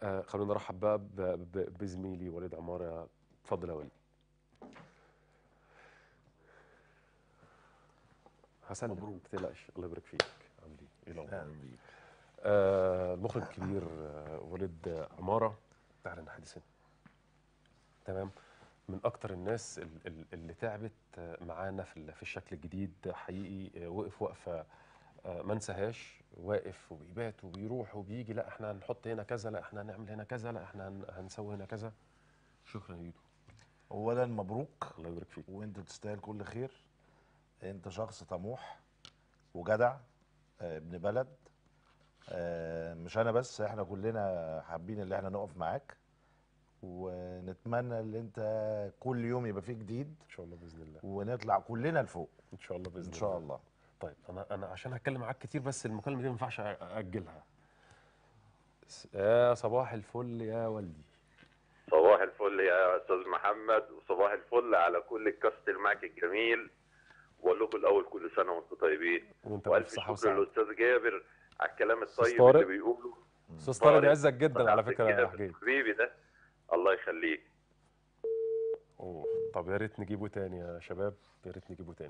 آه خلونا نرحب بقى ب- ب- بزميلي وليد عمارة اتفضل يا وليد حسن مبروك ما تقلقش الله يبارك فيك عامل ايه؟ ايه الاخبار؟ اهلا بيك آه المخرج الكبير آه وليد عمارة اهلا يا حديثنا تمام من اكتر الناس ال- ال- اللي تعبت آه، معانا في ال- في الشكل الجديد حقيقي آه، وقف وقفه آه، ما انساهاش واقف وبيبات وبيروح وبيجي لا احنا هنحط هنا كذا لا احنا هنعمل هنا كذا لا احنا هن- هنسوي هنا كذا شكرا يا يدو اولا مبروك الله يبارك فيك وانت تستاهل كل خير انت شخص طموح وجدع آه، ابن بلد آه، مش انا بس احنا كلنا حابين ان احنا نقف معاك ونتمنى ان انت كل يوم يبقى فيه جديد ان شاء الله باذن الله ونطلع كلنا لفوق ان شاء الله باذن ان شاء الله طيب انا انا عشان هتكلم معاك كتير بس المكالمه دي ما ينفعش أ- اجلها س- يا صباح الفل يا والدي صباح الفل يا استاذ محمد وصباح الفل على كل الكاست المعك الجميل واقول لكم الاول كل سنه وانتم طيبين وانت والف بالف صحه شكر وسعاده للاستاذ جابر على الكلام أستاذ الطيب طارق. اللي بيقوله استاذ طارق طارق. بيعزك جدا على فكره يا جابر حجاج حبيبي ده الله يخليك أوه. طب يا ريت نجيبه تاني يا شباب يا ريت نجيبه تاني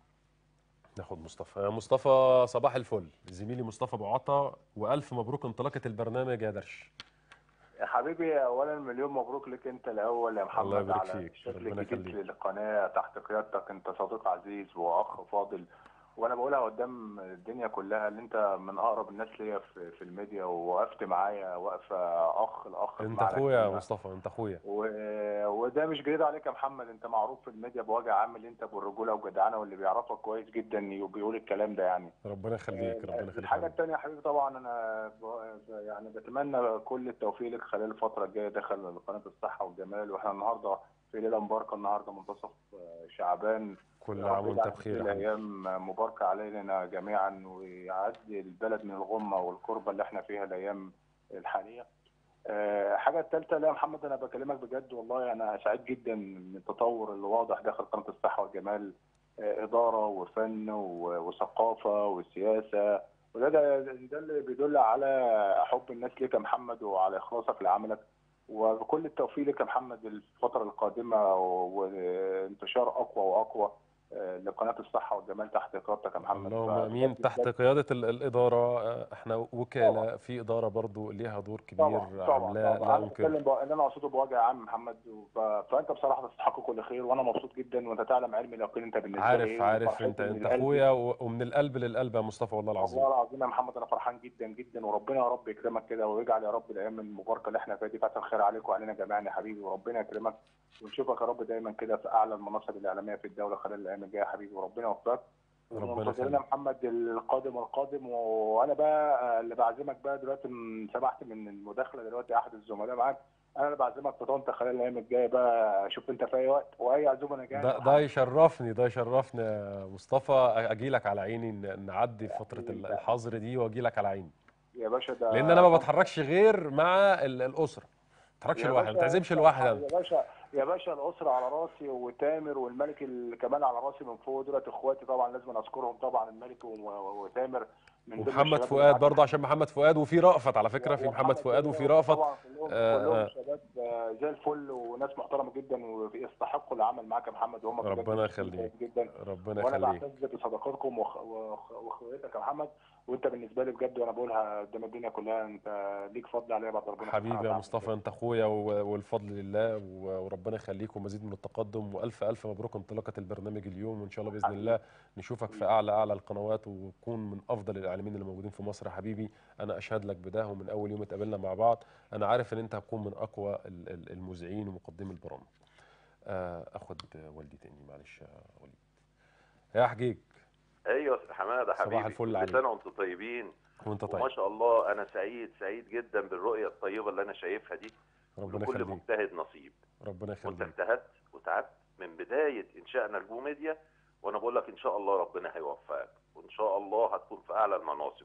ناخد مصطفى يا مصطفى صباح الفل زميلي مصطفى ابو عطا والف مبروك انطلاقه البرنامج يا درش يا حبيبي اولا مليون مبروك لك انت الاول يا محمد الله يبارك على فيك. الشكل ربنا الجديد يخليك. للقناه تحت قيادتك انت صديق عزيز واخ فاضل وانا بقولها قدام الدنيا كلها ان انت من اقرب الناس ليا في, في الميديا ووقفت معايا وقفه اخ لاخ انت بمعنى اخويا يا الكلمة. مصطفى انت اخويا و... وده مش جديد عليك يا محمد انت معروف في الميديا بوجه عام اللي انت بالرجوله والجدعنه واللي بيعرفك كويس جدا وبيقول الكلام ده يعني ربنا يخليك ربنا يخليك الحاجه يا الثانيه يا حبيبي طبعا انا ب- يعني بتمنى كل التوفيق لك خلال الفتره الجايه داخل قناه الصحه والجمال واحنا النهارده في ليله مباركه النهارده منتصف آه، شعبان كل يا عام رب وانت يجعل بخير كل يا حبيبي الايام مباركه علينا جميعا ويعدي البلد من الغمه والكربه اللي احنا فيها الايام الحاليه آه، حاجه الثالثه لا يا محمد انا بكلمك بجد والله انا سعيد جدا من التطور اللي واضح داخل قناه الصحه والجمال آه، اداره وفن و- وثقافه وسياسه وده ده, ده اللي بيدل على حب الناس ليك يا محمد وعلى اخلاصك لعملك وبكل التوفيق لك يا محمد الفتره القادمه و- وانتشار اقوى واقوى آه، لقناه الصحه والجمال تحت قيادتك يا محمد اللهم فبجد- امين تحت بجد قياده ال- الاداره آه، احنا وكاله في اداره برضو ليها دور كبير طبعا طبعا عاملاه طبعا لا انا يمكن بتكلم بقى اللي انا اقصده بوجه عام محمد ف... فانت بصراحه تستحق كل خير وانا مبسوط جدا وانت تعلم علمي اليقين انت بالنسبه لي عارف ايه عارف وفرحتي انت من انت القلب. اخويا و- ومن القلب للقلب يا مصطفى والله العظيم والله العظيم يا محمد انا فرحان جدا جدا وربنا يا رب يكرمك كده ويجعل يا رب الايام المباركه اللي احنا فيها دي فتح الخير عليك وعلينا جميعا يا حبيبي وربنا يكرمك ونشوفك يا رب دايما كده في اعلى المناصب الاعلاميه في الدوله خلال الايام الجايه يا حبيبي وربنا يوفقك ربنا ومنتظرين يخليك يا محمد القادم والقادم وانا بقى اللي بعزمك بقى دلوقتي من- سمحت من المداخله دلوقتي احد الزملاء معاك انا اللي بعزمك في طنطا خلال الايام الجايه بقى شوف انت في اي وقت واي عزومه انا جاي ده ده يشرفني ده يشرفني يا مصطفى اجي لك على عيني ن- نعدي فتره ال- الحظر دي واجي لك على عيني يا باشا ده لان انا ما بتحركش غير مع ال- الاسره ما بتحركش يا لوحدي ما باشا تعزمش انت- لوحدي يا انت باشا يا باشا الاسره على راسي وتامر والملك ال- كمان على راسي من فوق دولت اخواتي طبعا لازم اذكرهم طبعا الملك و- و- وتامر من ضمن ومحمد الشباب فؤاد اللي برضه عشان محمد فؤاد وفي رأفت على فكره في ومحمد محمد فؤاد كده وفي رأفت طبعا كلهم آه، كلهم آه. شباب آه، زي الفل وناس محترمه جدا ويستحقوا العمل معاك يا محمد وهم بجد ربنا ناس يخليك. كويس جدا ربنا وانا يخليك بعتز بصداقتكم وخ- وخ- واخوتك يا محمد وانت بالنسبه لي بجد وانا بقولها قدام الدنيا كلها انت ليك فضل عليا بعد ربنا سبحانه حبيبي يا وتعالى. مصطفى انت اخويا و- والفضل لله و- وربنا يخليك ومزيد من التقدم والف الف مبروك انطلاقه البرنامج اليوم وان شاء الله باذن الله نشوفك في اعلى اعلى القنوات وتكون من افضل الاعلاميين اللي موجودين في مصر يا حبيبي انا اشهد لك بده ومن اول يوم اتقابلنا مع بعض انا عارف ان انت هتكون من اقوى ال- ال- المذيعين ومقدمي البرامج آه، اخد والدي تاني معلش يا وليد يا حجيج ايوه يا أستاذ حماده صباح حبيبي الفل كل عليك. سنه وانتم طيبين وانت وما طيب شاء الله انا سعيد سعيد جدا بالرؤيه الطيبه اللي انا شايفها دي ربنا لكل يخليك مجتهد نصيب ربنا وانت يخليك اجتهدت وتعبت من بدايه انشائنا الجو ميديا وانا بقول لك ان شاء الله ربنا هيوفقك وان شاء الله هتكون في اعلى المناصب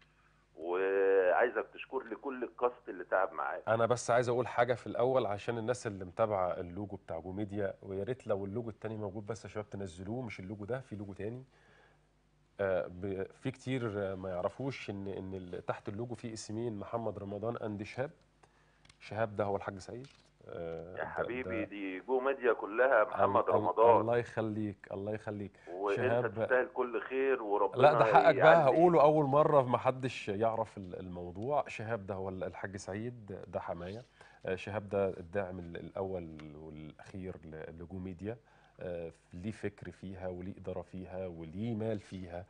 وعايزك تشكر لي كل الكاست اللي تعب معاك انا بس عايز اقول حاجه في الاول عشان الناس اللي متابعه اللوجو بتاع جو ميديا ويا ريت لو اللوجو التاني موجود بس يا شباب تنزلوه مش اللوجو ده في لوجو تاني آه، ب- في كتير آه، ما يعرفوش ان ان ال- تحت اللوجو في اسمين محمد رمضان اند شهاب شهاب ده هو الحاج سعيد آه، يا ده- حبيبي ده- دي جو ميديا كلها محمد ال- ال- رمضان الله يخليك الله يخليك وانت شهاب تستاهل كل خير وربنا لا ده حقك بقى يعلي. هقوله اول مره محدش يعرف ال- الموضوع شهاب ده هو ال- الحاج سعيد ده حمايه آه، شهاب ده الداعم ال- الاول والاخير ل- لجو ميديا آه، ليه فكر فيها وليه اداره فيها وليه مال فيها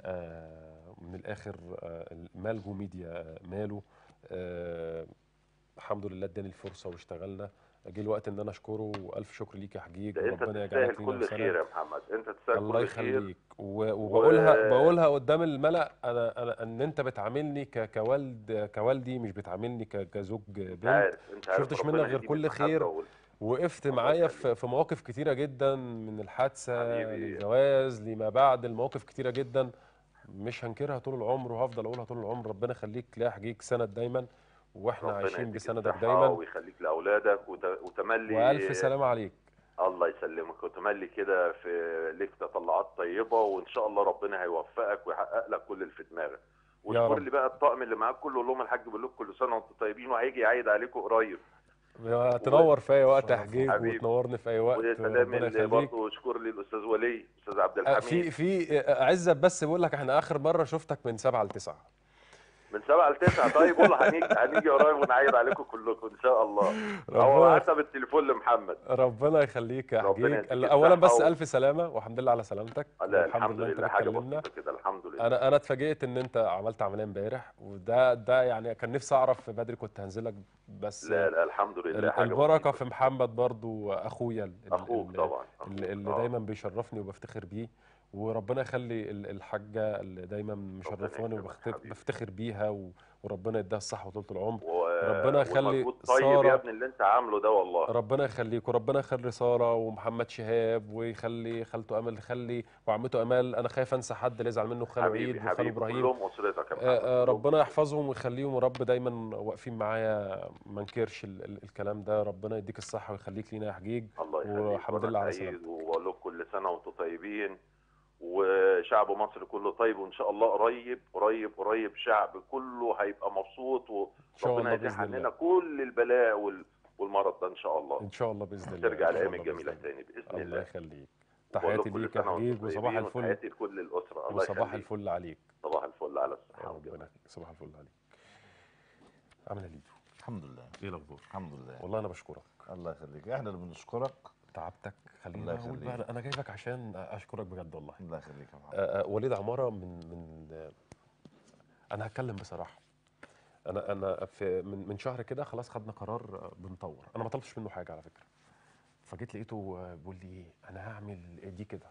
آه، من الاخر آه، مال جو ميديا آه، ماله آه، الحمد لله اداني الفرصه واشتغلنا جه الوقت ان انا اشكره والف شكر ليك يا حجيج ده انت وربنا تستاهل يجعلك لينا كل وسند. خير يا محمد انت تستاهل الله كل خير يخليك و- وبقولها و- بقولها قدام الملأ انا انا ان انت بتعاملني ك- كوالد كوالدي مش بتعاملني ك- كزوج انت بنت عارف انت عارف شفتش ربنا منك غير يديم كل المحبة خير. وال- وقفت الله معايا يخليك. في في مواقف كتيره جدا من الحادثه حبيبي. للجواز لما بعد المواقف كتيره جدا مش هنكرها طول العمر وهفضل اقولها طول العمر ربنا يخليك لا حجيك سند دايما واحنا ربنا عايشين يديك بسندك الصحة دايما ويخليك لاولادك وت- وتملي والف سلامه عليك الله يسلمك وتملي كده في ليك تطلعات طيبه وان شاء الله ربنا هيوفقك ويحقق لك كل اللي في دماغك واشكر رب. لي بقى الطقم اللي معاك كله قول لهم الحاج بيقول لكم كل سنه وانتم طيبين وهيجي يعيد عليكم قريب تنور في اي وقت يا شرف حجيج حبيبي. وتنورني في اي وقت ويا سلام ربنا اللي يخليك برضه اشكر لي الاستاذ ولي استاذ عبد آه، في الحميد في آه، عزت بس بقول لك احنا اخر مره شفتك من سبعة لتسعة من سبعة لتسعة طيب والله هنيجي هنيجي قريب ونعيد عليكم كلكم ان شاء الله هو ربنا حسب التليفون لمحمد ربنا يخليك يا ربنا حجيج يديك اولا بس الصحة و- الف سلامه والحمد لله على سلامتك لا والحمد الحمد لله انت لله حاجه بتكلمنا بسيطه كده الحمد لله انا انا اتفاجئت ان انت عملت عمليه امبارح وده ده يعني كان نفسي اعرف بدري كنت هنزلك بس لا لا الحمد لله ال- حاجه البركه بسيطة. في محمد برضو اخويا ال- ال- اخوك ال- طبعا اللي, أخوك. اللي آه. دايما بيشرفني وبفتخر بيه وربنا يخلي ال- الحاجه اللي دايما مشرفاني يكرمك حبيبي. وبفتخر بيها و- وربنا يديها الصحه وطول العمر و... ربنا يخلي والمجهود طيب سارة- يا ابني اللي انت عامله ده والله ربنا يخليك وربنا يخلي ساره ومحمد شهاب ويخلي خالته امل يخلي وعمته امال انا خايف انسى حد اللي يزعل منه خاله حبيبي عيد وخاله حبيبي ابراهيم كلهم اسرتك يا محمد آه، آه، كلهم ربنا يحفظهم ويخليهم ورب دايما واقفين معايا ما انكرش ال- ال- الكلام ده ربنا يديك الصحه ويخليك لينا يا حجيج الله يخليك والحمد وأنا لله على سعيد سلامتك. وبقول لكم كل سنه وانتم طيبين وشعب مصر كله طيب وان شاء الله قريب قريب قريب شعب كله هيبقى مبسوط ان شاء وربنا الله يزيح باذن عننا الله كل البلاء وال... والمرض ده ان شاء الله ان شاء الله باذن الله ترجع إن شاء الايام الله الجميله بإذن الله. تاني باذن الله الله يخليك وبقول تحياتي لكم كل ليك يا سنة وأنتم حجيج وصباح طيبين الفل وتحياتي لكل الاسره الله وصباح يخليك الفل عليك صباح الفل على الصحه ربنا يخليك. صباح الفل عليك عامل ايه ليدو الحمد لله ايه الاخبار الحمد لله والله انا بشكرك الله يخليك احنا اللي بنشكرك تعبتك خليني الله اقول يخليك. بقى انا جاي لك عشان اشكرك بجد والله الله يخليك يا محمد آه، آه، وليد عماره من من آه، انا هتكلم بصراحه انا انا في من من شهر كده خلاص خدنا قرار آه، بنطور انا ما طلبتش منه حاجه على فكره فجيت لقيته آه، بيقول لي انا هعمل دي كده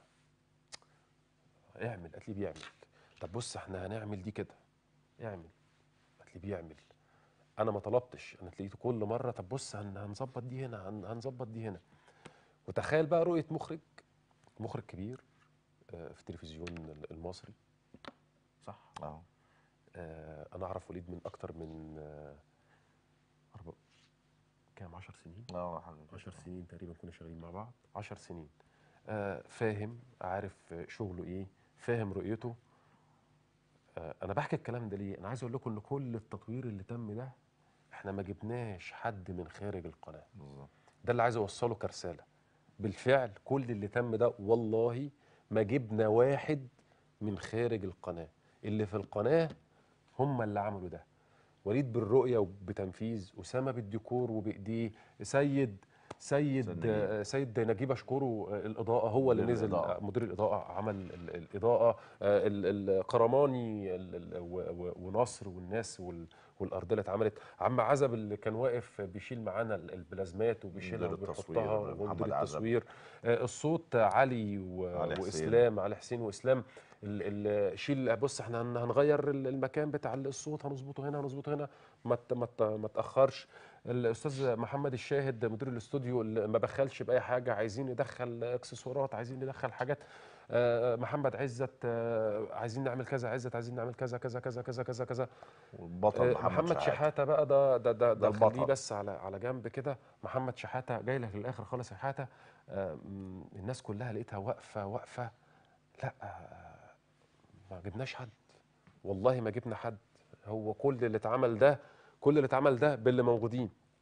اعمل قالت لي بيعمل طب بص احنا هنعمل دي كده اعمل قالت لي بيعمل انا ما طلبتش انا لقيته كل مره طب بص هن- هنظبط دي هنا هن- هنظبط دي هنا وتخيل بقى رؤيه مخرج مخرج كبير آه، في التلفزيون المصري صح اهو آه، انا اعرف وليد من اكتر من آه، أربع كام 10 سنين اه يا حبيبي 10 سنين تقريبا كنا شغالين مع بعض 10 سنين آه، فاهم عارف آه، شغله ايه فاهم رؤيته آه، انا بحكي الكلام ده ليه انا عايز اقول لكم ان كل التطوير اللي تم ده احنا ما جبناش حد من خارج القناه بالظبط ده اللي عايز اوصله كرساله بالفعل كل اللي تم ده والله ما جبنا واحد من خارج القناه اللي في القناه هم اللي عملوا ده وليد بالرؤيه وبتنفيذ اسامه بالديكور وبايديه سيد سيد سيد آه، سيد نجيب اشكره آه، الاضاءه هو اللي مدير نزل الإضاءة. آه، مدير الاضاءه عمل ال- الاضاءه آه، ال- القرماني ال- ال- و- و- ونصر والناس وال- والارضيه اللي اتعملت عم عزب اللي كان واقف بيشيل معانا ال- البلازمات وبيشيلها مدير التصوير وبيحطها محمد ومدير عزب. التصوير آه، الصوت علي و... علي حسين. واسلام علي حسين واسلام ال... ال... شيل بص احنا هن- هنغير ال- المكان بتاع الصوت هنظبطه هنا هنظبطه هنا ما ت- ما ت- ما تاخرش الاستاذ محمد الشاهد مدير الاستوديو اللي ما بخلش باي حاجه عايزين ندخل اكسسوارات عايزين ندخل حاجات آه، محمد عزت آه، عايزين نعمل كذا عزت عايزين نعمل كذا كذا كذا كذا كذا كذا والبطل آه، محمد, محمد شحاته شحاته بقى ده ده ده, ده خليه البطل. بس على على جنب كده محمد شحاته جاي لك للاخر خالص يا شحاته آه، م، الناس كلها لقيتها واقفه واقفه لا آه، ما جبناش حد والله ما جبنا حد هو كل اللي اتعمل ده كل اللي اتعمل ده باللي موجودين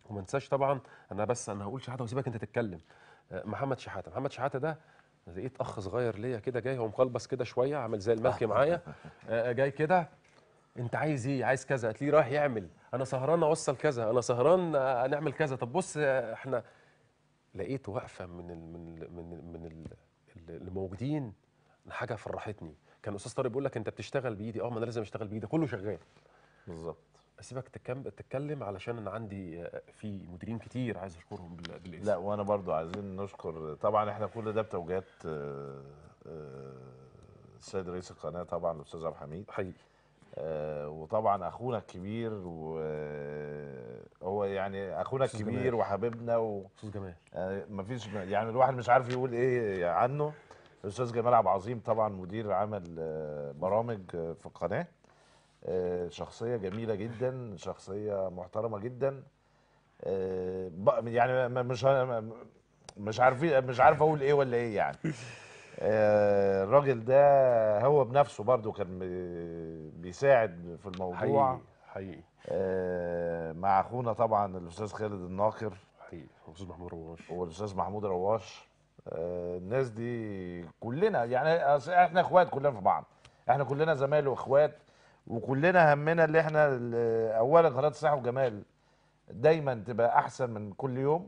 وما انساش طبعا انا بس انا هقول شحاته واسيبك انت تتكلم آه، محمد شحاته محمد شحاته ده لقيت اخ صغير ليا كده جاي هو مقلبس كده شويه عامل زي الملكي معايا آه، جاي كده انت عايز ايه عايز كذا هتلاقيه رايح يعمل انا سهران اوصل كذا انا سهران آه، نعمل كذا طب بص آه، احنا لقيته واقفه من ال من ال من ال من ال اللي موجودين حاجه فرحتني كان الاستاذ طارق بيقول لك انت بتشتغل بايدي اه ما انا لازم اشتغل بايدي كله شغال بالظبط اسيبك تتكلم تتكلم علشان انا عندي آه، في مديرين كتير عايز اشكرهم بال- بالاسم لا وانا برضو عايزين نشكر طبعا احنا كل ده بتوجيهات آه، آه، السيد رئيس القناه طبعا الاستاذ عبد الحميد حقيقي آه، وطبعا اخونا الكبير وهو يعني اخونا أستاذ الكبير جمال. وحبيبنا و استاذ جمال آه، مفيش يعني الواحد مش عارف يقول ايه عنه الاستاذ جمال عبد العظيم طبعا مدير عمل آه، برامج آه، في القناه آه، شخصيه جميله جدا شخصيه محترمه جدا آه، ب- يعني م- مش ه- مش عارفين مش عارف اقول ايه ولا ايه يعني آه، الراجل ده هو بنفسه برضو كان بي- بيساعد في الموضوع حقيقي حقيقي آه، مع اخونا طبعا الاستاذ خالد الناقر حقيقي استاذ محمود رواش والاستاذ محمود رواش آه، الناس دي كلنا يعني أصل احنا اخوات كلنا في بعض احنا كلنا زمايل واخوات وكلنا همنا اللي احنا ال- اولا قناه الصحه والجمال دايما تبقى احسن من كل يوم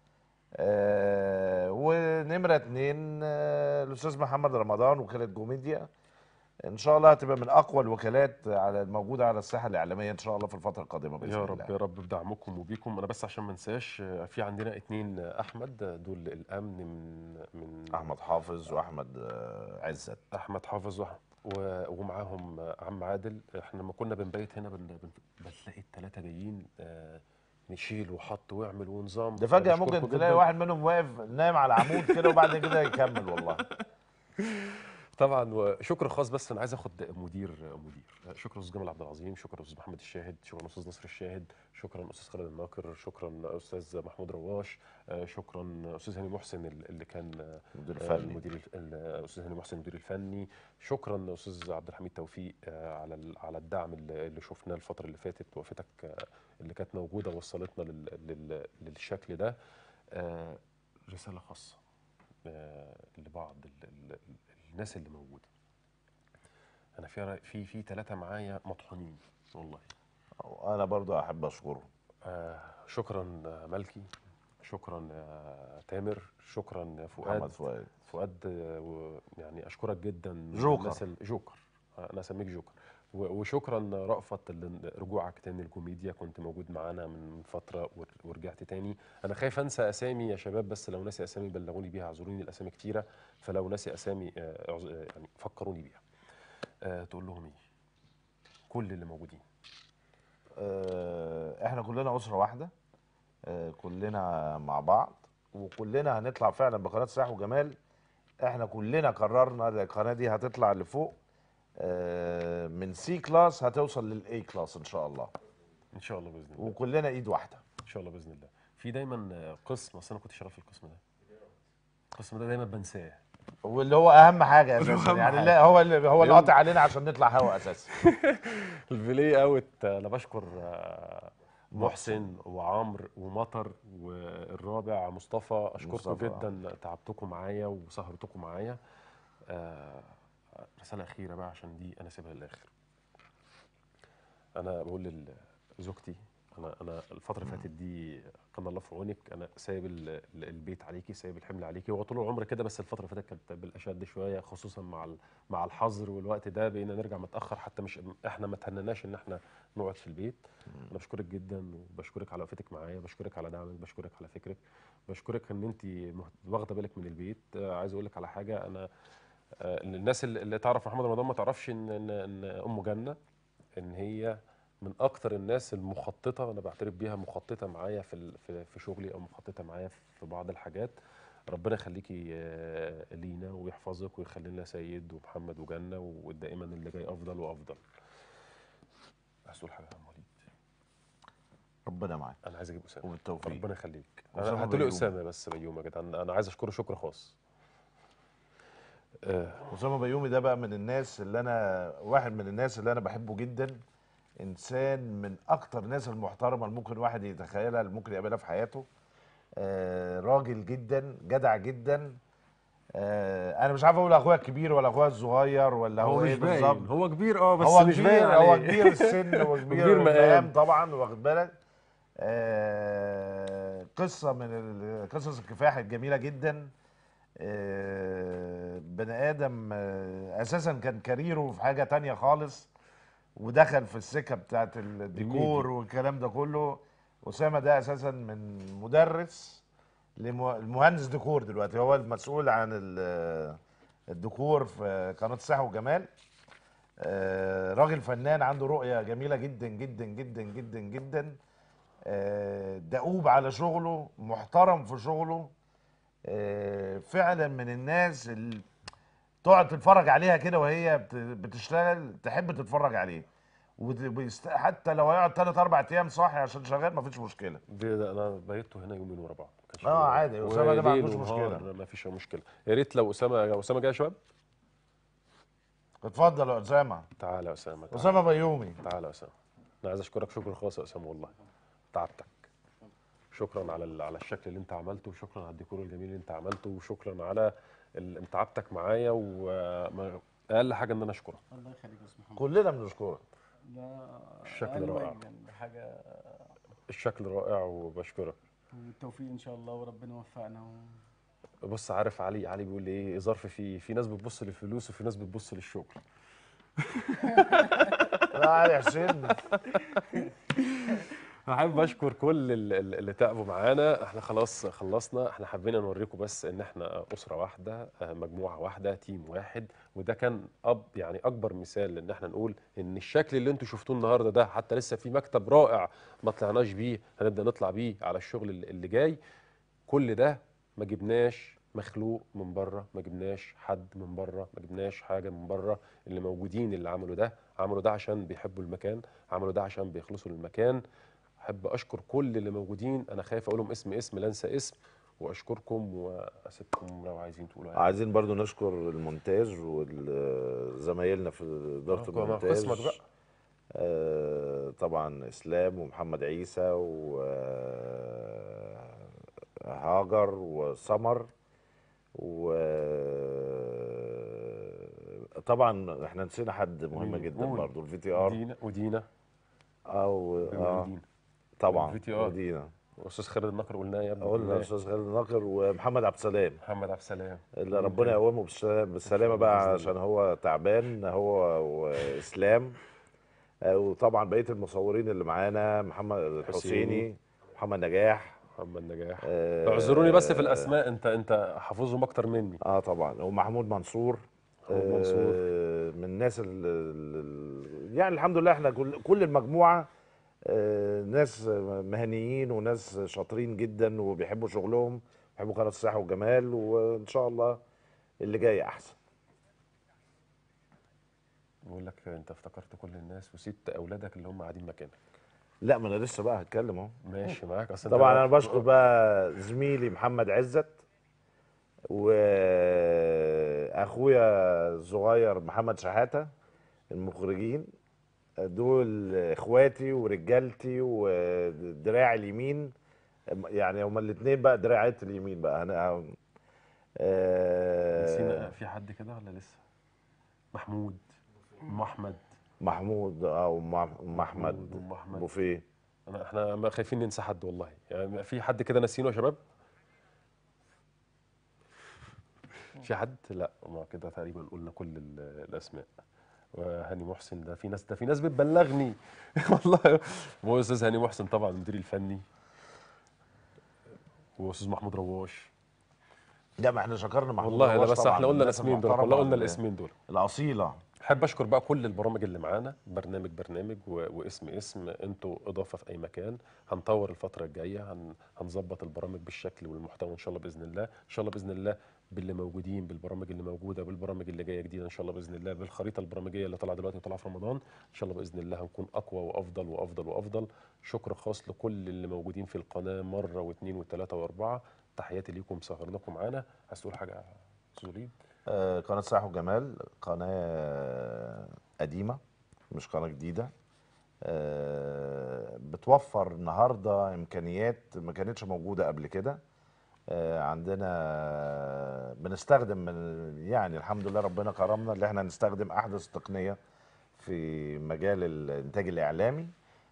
آه ونمره اتنين آه الاستاذ محمد رمضان وكاله جوميديا ان شاء الله هتبقى من اقوى الوكالات على الموجوده على الساحه الاعلاميه ان شاء الله في الفتره القادمه باذن يا الله رب يا رب بدعمكم وبيكم انا بس عشان ما انساش آه، في عندنا اتنين آه، احمد آه، دول الامن من من احمد حافظ واحمد آه، عزت احمد حافظ وح- و- ومعاهم آه، عم عادل احنا لما كنا بنبيت هنا بن... بن... بنلاقي الثلاثه جايين آه، نشيل وحط واعمل ونظام ده فجأة بشكركم ممكن تلاقي جداً. واحد منهم واقف نايم على عمود كده وبعد كده يكمل والله طبعا وشكر خاص بس انا عايز اخد مدير مدير شكرا استاذ جمال عبد العظيم شكرا استاذ محمد الشاهد شكرا استاذ نصر الشاهد شكرا استاذ خالد الناقر شكرا استاذ محمود رواش آه، شكرا استاذ هاني محسن اللي كان آه، مدير آه، فني. المدير الف- ال- الاستاذ هاني محسن المدير الفني شكرا استاذ عبد الحميد توفيق آه، على ال- على الدعم اللي اللي شفناه الفتره اللي فاتت وقفتك آه، اللي كانت موجوده وصلتنا لل- لل- للشكل ده آه، رساله خاصه آه، لبعض ال- ال- الناس اللي موجوده انا في في في ثلاثه معايا مطحونين والله انا برضو احب اشكره آه شكرا آه، ملكي شكرا يا تامر شكرا يا فؤاد محمد فؤاد فؤاد آه، و- يعني اشكرك جدا جوكر. الناس ال- جوكر آه، انا اسميك جوكر و- وشكرا رأفت اللي رجوعك تاني الكوميديا كنت موجود معانا من من فتره ور- ورجعت تاني انا خايف انسى اسامي يا شباب بس لو ناسي اسامي بلغوني بيها اعذروني الاسامي كتيره فلو ناسي اسامي آه، اعذ- آه، يعني فكروني بيها آه، تقول لهم ايه كل اللي موجودين آه، احنا كلنا اسره واحده آه، كلنا مع بعض وكلنا هنطلع فعلا بقناه سلاح وجمال احنا كلنا قررنا إن القناه دي هتطلع لفوق آه، من سي كلاس هتوصل للاي كلاس ان شاء الله ان شاء الله باذن الله وكلنا ايد واحده ان شاء الله باذن الله في دايما آه، قسم اصل انا كنت شغال في القسم ده القسم ده دايما بنساه واللي هو اهم حاجه اساسا أهم يعني حاجة. لا هو اللي هو اللي اليوم- قاطع علينا عشان نطلع هوا اساسا الفيلي اوت آه، انا بشكر آه، محسن وعمرو ومطر والرابع مصطفى اشكركم مصطفى. جدا تعبتكم معايا وسهرتكم معايا آه، رساله اخيره بقى عشان دي انا سيبها للاخر انا بقول لزوجتي انا انا الفتره اللي فاتت دي كان الله في عونك انا سايب ال- ال- البيت عليكي سايب الحمل عليكي هو طول العمر كده بس الفتره اللي فاتت كانت بالاشد شويه خصوصا مع ال- مع الحظر والوقت ده بقينا نرجع متاخر حتى مش احنا ما تهنناش ان احنا نقعد في البيت انا بشكرك جدا وبشكرك على وقفتك معايا بشكرك على دعمك بشكرك على فكرك بشكرك ان انت مهت- واخده بالك من البيت آه، عايز اقول لك على حاجه انا آه، الناس اللي اللي تعرف محمد رمضان ما تعرفش ان ان, إن ام جنه ان هي من اكتر الناس المخططه انا بعترف بيها مخططه معايا في ال- في في شغلي او مخططه معايا في بعض الحاجات ربنا يخليكي آه، لينا ويحفظك ويخلي لنا سيد ومحمد وجنه ودائما اللي جاي افضل وافضل عايز تقول حاجه يا عم وليد ربنا معاك انا عايز اجيب اسامه وبالتوفيق ربنا يخليك أسامة انا هاتوا لي بيومي. اسامه بس بيومي يا جدعان انا عايز اشكره شكر خاص آه، اسامه بيومي ده بقى من الناس اللي انا واحد من الناس اللي انا بحبه جدا انسان من اكتر الناس المحترمه اللي ممكن واحد يتخيلها اللي ممكن يقابلها في حياته آه راجل جدا جدع جدا آه انا مش عارف اقول اخويا الكبير ولا اخويا الصغير ولا هو, ايه بالظبط هو كبير اه بس هو مش كبير باين هو عليه. كبير السن وكبير كبير مقام. المقام طبعا واخد بالك آه قصه من ال- قصص الكفاح الجميله جدا آه بني ادم آه اساسا كان كاريره في حاجه تانية خالص ودخل في السكه بتاعت الديكور والكلام ده كله اسامه ده اساسا من مدرس لمهندس ديكور دلوقتي هو المسؤول عن ال- الديكور في قناه الساحه والجمال آه، راجل فنان عنده رؤية جميلة جدا جدا جدا جدا جدا آه، دؤوب على شغله محترم في شغله آه، فعلا من الناس اللي تقعد تتفرج عليها كده وهي بت- بتشتغل تحب تتفرج عليه وت- ويست- حتى لو هيقعد ثلاث اربع ايام صاحي عشان شغال مفيش مشكله ده ده انا بيته هنا يومين ورا بعض ما كانش آه، في- عادي، أسامة ده ما وليل عندوش ونهار، مشكلة. ما فيش مشكله يا ريت لو اسامه يا اسامه جاي يا شباب اتفضل يا اسامه تعالى يا اسامه تعالى. اسامه بيومي تعالى يا اسامه انا عايز اشكرك شكر خاص يا اسامه والله تعبتك شكرا على ال- على الشكل اللي انت عملته وشكرا على الديكور الجميل اللي انت عملته وشكرا على ال- انت تعبتك معايا واقل حاجه ان انا اشكرك الله يخليك يا استاذ محمد كلنا بنشكرك ده الشكل أقل رائع. واجب يعني حاجه الشكل رائع وبشكرك والتوفيق ان شاء الله وربنا يوفقنا و... بص عارف علي علي بيقول لي ايه ظرف في في ناس بتبص للفلوس وفي ناس بتبص للشغل لا علي حسين احب اشكر كل ال- ال- اللي تعبوا معانا احنا خلاص خلصنا احنا حبينا نوريكم بس ان احنا اسره واحده آه، مجموعه واحده تيم واحد وده كان اب يعني اكبر مثال ان احنا نقول ان الشكل اللي انتم شفتوه النهارده ده حتى لسه في مكتب رائع ما طلعناش بيه هنبدا نطلع بيه على الشغل اللي اللي جاي كل ده ما جبناش مخلوق من بره ما جبناش حد من بره ما جبناش حاجه من بره اللي موجودين اللي عملوا ده عملوا ده عشان بيحبوا المكان عملوا ده عشان بيخلصوا للمكان احب اشكر كل اللي موجودين انا خايف اقولهم اسم اسم لا انسى اسم واشكركم واسيبكم لو عايزين تقولوا أي حاجة. عايزين برضو نشكر المونتاج وزمايلنا في اداره آه، مع المونتاج قسمك بقى آه، طبعا اسلام ومحمد عيسى وهاجر وسمر و طبعا احنا نسينا حد مهم مين؟ جدا قول. برضو الفي تي ار ودينا ودينا او اه ودينا طبعا VTR. ودينا واستاذ خالد النقر قلناه يا ابني قلنا قلناه. استاذ خالد ناقر ومحمد عبد السلام محمد عبد السلام اللي ربنا يقومه بالسلامه بالسلامه بقى بإذن عشان هو تعبان هو واسلام آه، وطبعا بقيه المصورين اللي معانا محمد الحسيني محمد نجاح محمد نجاح آه، اعذروني بس في الاسماء انت انت حافظهم اكتر مني اه طبعا ومحمود منصور محمود منصور. آه، من الناس ال- ال- ال- يعني الحمد لله احنا كل كل المجموعه آه، ناس مهنيين وناس شاطرين جدا وبيحبوا شغلهم بيحبوا قناه الصحه والجمال وان شاء الله اللي جاي احسن بقول لك انت افتكرت كل الناس وسبت اولادك اللي هم قاعدين مكانك لا ما انا لسه بقى هتكلم اهو ماشي معاك اصل طبعا انا بشكر بقى زميلي محمد عزت واخويا الصغير محمد شحاته المخرجين دول اخواتي ورجالتي ودراعي اليمين يعني هما الاثنين بقى دراعات اليمين بقى انا نسينا آه في حد كده ولا لسه محمود ام احمد محمود او احمد محمود وام احمد بوفيه انا احنا ما خايفين ننسى حد والله يعني في حد كده ناسينه يا شباب في حد لا ما كده تقريبا قلنا كل ال- الاسماء وهاني محسن ده في ناس ده في ناس بتبلغني والله هو استاذ هاني محسن طبعا المدير الفني واستاذ محمود رواش لا ما احنا شكرنا محمود والله لا رواش بس طبعاً احنا من قلنا الناس الاسمين دول المحترمة والله قلنا ال- الاسمين دول الاصيله احب اشكر بقى كل البرامج اللي معانا برنامج برنامج و... واسم اسم انتوا اضافه في اي مكان هنطور الفتره الجايه هن... هنظبط البرامج بالشكل والمحتوى ان شاء الله باذن الله ان شاء الله باذن الله باللي موجودين بالبرامج اللي موجوده بالبرامج اللي جايه جديده ان شاء الله باذن الله بالخريطه البرامجيه اللي طالعه دلوقتي وطالعه في رمضان ان شاء الله باذن الله هنكون اقوى وافضل وافضل وافضل شكر خاص لكل اللي موجودين في القناه مره واثنين وثلاثه واربعه تحياتي ليكم سهرناكم معانا عايز تقول حاجه يا أستاذ وليد آه، قناة صح وجمال قناة قديمة مش قناة جديدة آه، بتوفر النهارده امكانيات ما كانتش موجوده قبل كده آه، عندنا بنستخدم من- يعني الحمد لله ربنا كرمنا اللي احنا نستخدم احدث تقنيه في مجال الانتاج الاعلامي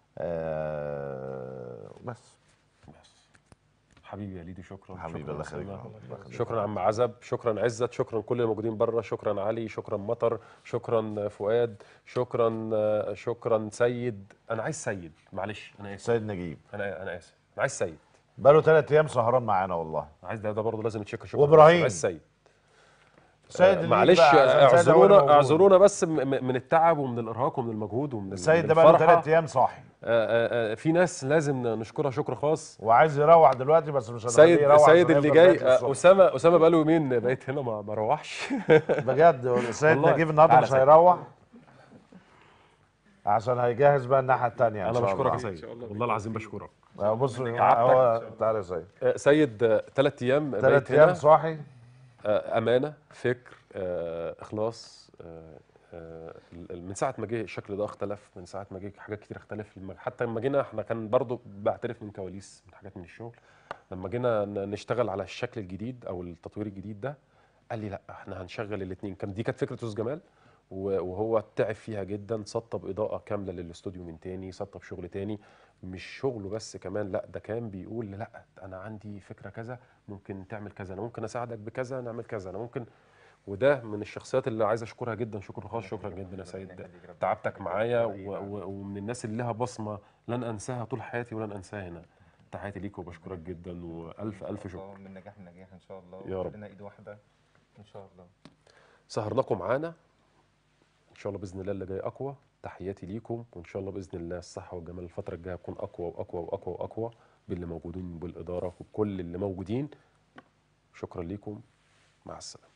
آه، بس بس حبيبي يا ليدي شكرا حبيبي شكراً الله يخليك أسامة. الله يخليك. شكرا عم عزب شكرا عزت شكرا كل الموجودين بره شكرا علي شكرا مطر شكرا فؤاد شكرا شكرا سيد انا عايز سيد معلش انا اسف سيد نجيب انا انا اسف انا عايز سيد بقاله ثلاث ايام سهران معانا والله عايز ده, ده برضه لازم يتشك شكرا وإبراهيم. أنا عايز سيد سيد آه، نجيب معلش بقى عشان سيد أول اعذرونا موجود. اعذرونا بس م- م- من التعب ومن الارهاق ومن المجهود ومن السيد من ده بقاله الفرحة. ثلاث ايام صاحي آه، آه، آه، في ناس لازم نشكرها شكر خاص وعايز يروح دلوقتي بس مش هنخليه سيد يروح سيد عشان اللي يفضل جاي بايت آه، للصبح. اسامه اسامه بقاله يومين بقيت هنا ما ما روحش بجد سيد والله. نجيب النهارده تعالى مش سيد. هيروح عشان هيجهز بقى الناحيه الثانيه ان انا شاء بشكرك يا الله سيد والله العظيم بشكرك آه، بص هو تعالى يا سيد آه، سيد ثلاث ايام ثلاث بقيت ايام هنا صاحي آه، امانه فكر آه، اخلاص آه، آه، ال- من ساعه ما جه الشكل ده اختلف من ساعه ما جه حاجات كتير اختلف لما- حتى لما جينا احنا كان برضو بعترف من كواليس من حاجات من الشغل لما جينا ن- نشتغل على الشكل الجديد او التطوير الجديد ده قال لي لا احنا هنشغل الاثنين كان دي كانت فكره استاذ جمال و- وهو تعب فيها جدا سطب اضاءه كامله للاستوديو من تاني سطب شغل تاني مش شغله بس كمان لا ده كان بيقول لا انا عندي فكره كذا ممكن تعمل كذا انا ممكن اساعدك بكذا نعمل كذا انا ممكن وده من الشخصيات اللي عايز اشكرها جدا شكر خاص شكرا جدا يا سيد تعبتك معايا و- و- ومن الناس اللي لها بصمه لن انساها طول حياتي ولن انساها هنا تحياتي ليك وبشكرك جدا والف الف شكر الله من نجاح لنجاح ان شاء الله يا رب. كلنا ايد واحده ان شاء الله سهرناكم معانا ان شاء الله باذن الله اللي جاي اقوى تحياتي ليكم وان شاء الله باذن الله الصحه والجمال الفتره الجايه هتكون اقوى واقوى واقوى واقوى باللي موجودين بالاداره وبكل اللي موجودين شكرا ليكم مع السلامه